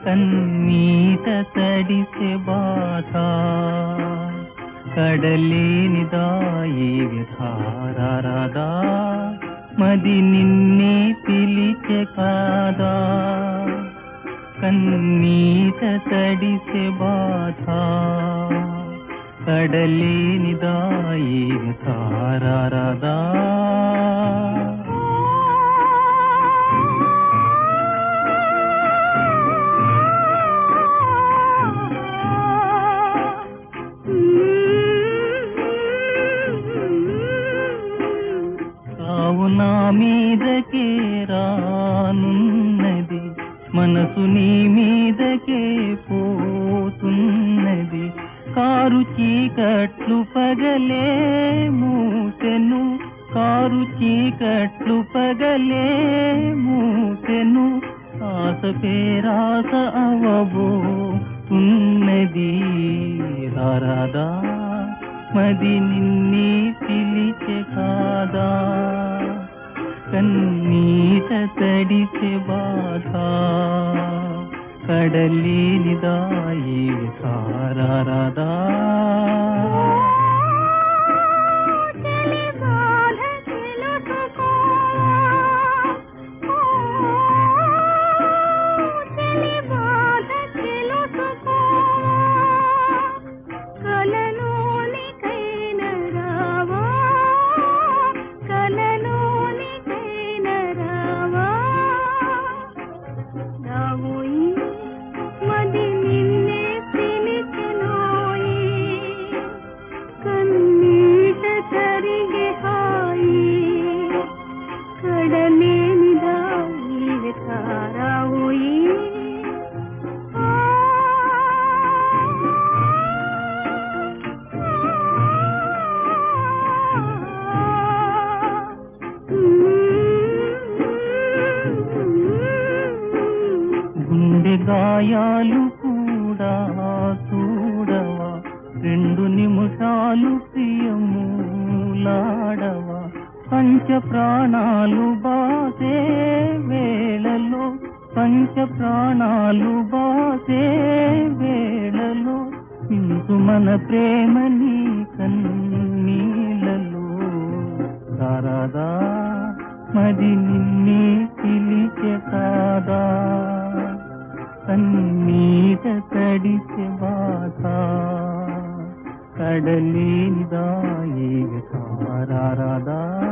కన్నీట తడిసె బాధ కడలేనిదాయి విధారాదా మది నిన్నే పిలిచె కాదా కన్నీట తడిసె బాధ కడలేనిదాయి విధారాదా కావు నా మీదకే రానున్నది మనసు నీ మీదకే పోతున్నది కారు చీకట్లు పగలే మూసెను కారు చీకట్లు పగలే మూసెను ఆశ పేరాస అవబో ఉన్నది రారాదా మది నిన్నే పిలిచె కాదా కన్నీట తడిసె బాధ కడలేనిదాయి సారాదా చెలి బాధ తెలుసుకో చెలి బాధ తెలుసుకో కలలోనికైన రావా కలలోనికైన రావా రావోయి మది నిన్నే పిలిచెనోయి కన్నీట తరిగే హాయి కడలేనిదాయి తారావుయి గుండె గాయాలు కూడా చూడవా రెండు నిమిషాలు ప్రియములాడవా పంచ ప్రాణాలు బాసే వేళలో పంచ ప్రాణాలు బాసే వేళలో ఇందు మన ప్రేమని కన్నీళ్ళలో రారాదా మది నిన్నే పిలిచె కాదా కన్నీట తడిచె బాధ కడలేనిదాయి సారాదా